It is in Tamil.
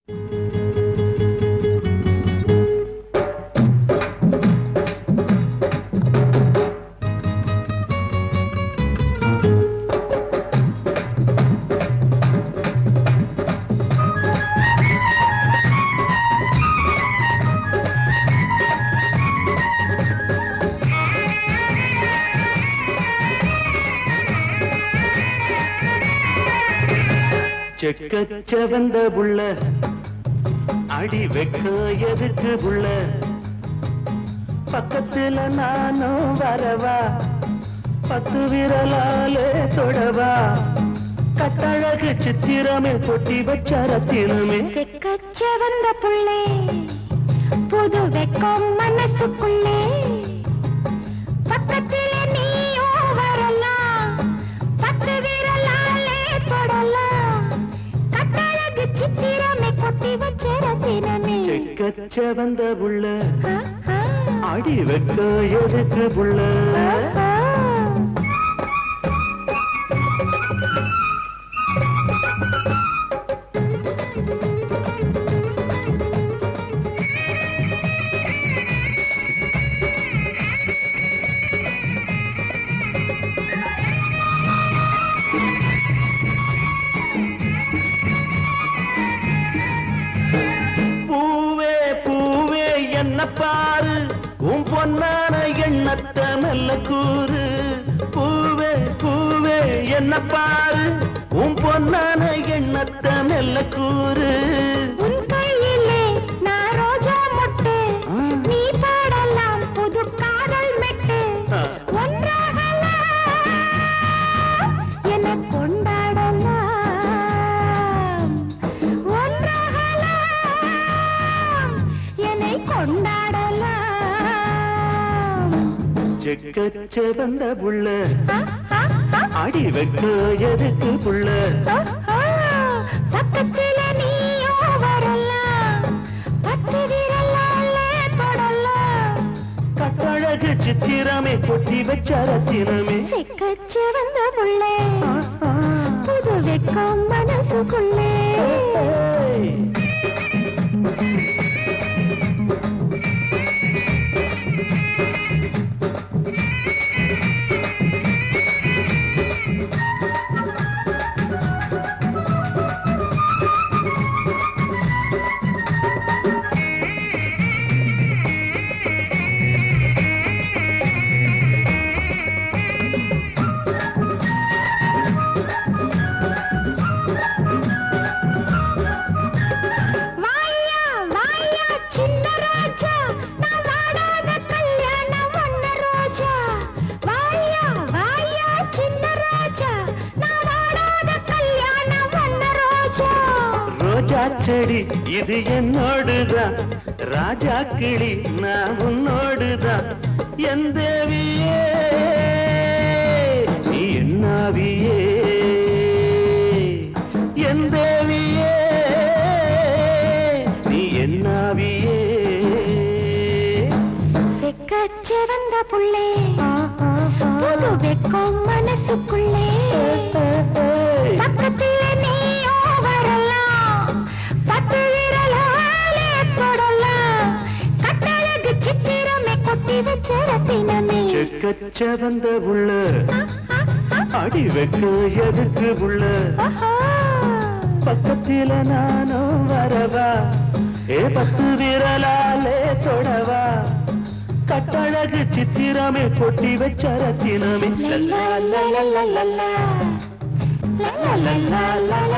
செக்கச்ச வந்த புள்ள அடி வெக்க எதுக்கு புள்ள பக்கத்துல நானும் வரவா பத்து விரலாலே தொடவா கட்டழகு சித்திரமே கொட்டி வச்ச ரத்தினமே செக்கச்ச வந்த புள்ளே புது வெக்கம் மனசுக்குள்ளே பக்கத்தில நீயும் வரலாம் பத்து விரலாலே தொடலாம் கட்டழகு சித்திரமே கொட்டி வச்ச ரத்தினமே செக்கச்ச வந்த புள்ள ஆ, ஆ. அடி வெக்க எதுக்கு புள்ள ஆஹா. பூவே பூவே என்ன பாரு உன் பொன்னான எண்ணத்தை நல்ல கூறு பூவே பூவே என்ன பாரு உன் பொன்னான எண்ணத்தை நல்ல கூறு உன் கையிலே நான் ரோஜா மொட்டு ஆ. நீ பாடலாம் புது காதல் மெட்டு ஆ. ஒன்றாகலாம் என கொண்டாடலாம் ஒன்றாகலாம் என்னை கொண்டாடலாம் செக்கச்ச வந்த புள்ள ஆ, ஆ, ஆ. அடி வைக்க எதுக்கு புள்ள ஆஹா, பக்கத்தில நீயும் வரலாம் பத்து விரலாலே தொடலாம் கட்டழகு சித்திரமே கொட்டி வச்ச ரத்தினமே செக்கச்சு வந்த புள்ளே புது வெக்கம் மனசுக்குள்ளே ஏய். வாயா வாயா சின்ன ராஜா நான் வாடாத கல்யாணம் பண்ண ரோஜா வாயா வாயா சின்ன ராஜா நான் வாடாத கல்யாணம் பண்ண ரோஜா ரோஜா செடி இது என்னோடுதான் ராஜா கிளி நான் உன்னோடுதான் என் தேவியே நீ என்னாவியே என் தேவியே நீ என்னாவியே செக்கச்சு வந்த புள்ளே புது வெக்கம் மனசுக்குள்ளே பக்கத்துல நீயும் வரலாம் பத்து விரலாலே தொடலாம் கட்டழகு சித்திரமே கொட்டி வச்ச ரத்தினமே செக்கச்ச வந்த புள்ள அடி வைக்க எதுக்கு புள்ள ஆஹா. பக்கத்தில நானும் வரவா ஏ பத்து விரலாலே தொடவா கட்டழகு சித்திரமே கொட்டி வச்ச ரத்தினமே லல்லா, லல்லா, லல்லா. லல்லா, லல்லா, லல்லா.